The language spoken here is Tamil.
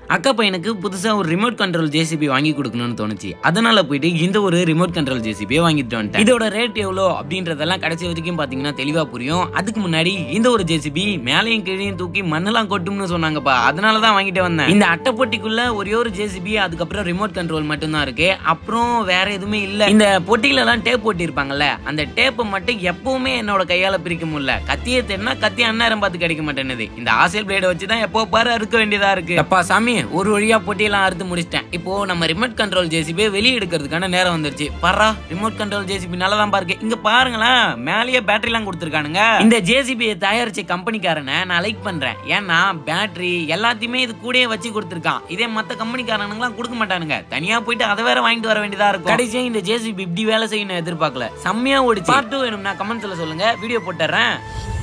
அக்கா பையனுக்கு புதுசா ஒரு ரிமோட் கண்ட்ரோல் ஜேசிபி வாங்கி கொடுக்கணும்னு தோணுச்சு அதனால போயிட்டு இந்த ஒரு ரிமோட் கண்ட்ரோல் ஜேசிபியை வாங்கிட்டு வந்துட்டேன் இதோட ரேட் எவ்வளோ அப்படின்றதெல்லாம் கடைசி வரைக்கும் பாத்தீங்கன்னா தெளிவா புரியும் அதுக்கு முன்னாடி இந்த ஒரு ஜேசிபி மேலையும் கீழையும் தூக்கி மண்ணெல்லாம் கொட்டும்னு சொன்னாங்கப்பா அதனால தான் வாங்கிட்டு வந்தேன் இந்த அட்டைப்பொட்டிக்குள்ள ஒரே ஒரு ஜேசிபி அதுக்கப்புறம் ரிமோட் கண்ட்ரோல் மட்டும்தான் இருக்கு அப்புறம் வேற எதுவுமே இல்ல இந்த பொட்டியில எல்லாம் டேப் போட்டி இருப்பாங்கல்ல அந்த டேப்பை மட்டும் எப்பவுமே என்னோட கையால பிரிக்க முடியல கத்தியை தேடினா கத்தி அந்நேரம் பார்த்து கிடைக்க மாட்டேன்னுது இந்த ஆசைல் பிளேட வச்சு தான் எப்போ பாரு அறுக்க வேண்டியதா இருக்கு அப்பா சாமி ஒரு வழியா பொட்டியெல்லாம் அறுத்து முடிச்சிட்டேன் இப்போ நம்ம ரிமோட் கண்ட்ரோல் ஜேசிபி வெளியே எடுக்கிறதுக்கான நேரம் வந்துருச்சு பரா ரிமோட் கண்ட்ரோல் ஜேசிபி நல்லா தான் பாருக்கு இங்க பாருங்களேன் மேலேயே பேட்டரி எல்லாம் கொடுத்துருக்கானுங்க இந்த ஜேசிபியை தயாரிச்ச கம்பெனிக்காரனை நான் லைக் பண்றேன் ஏன்னா பேட்டரி எல்லாத்தையுமே இது கூடயே வச்சு கொடுத்துருக்கான் இதே மத்த கம்பெனிக்காரனுங்களாம் கொடுக்க மாட்டானுங்க தனியா போயிட்டு அதை வேற வாங்கிட்டு வர வேண்டியதா இருக்கும் கடைசியா இந்த ஜேசிபி இப்படி வேலை செய்யணும் எதிர்பார்க்கல செம்மையா ஓடிச்சு பார்ட் டூ வேணும்னா கமெண்ட்ஸ்ல சொல்லுங்க வீடியோ போட்டுறேன்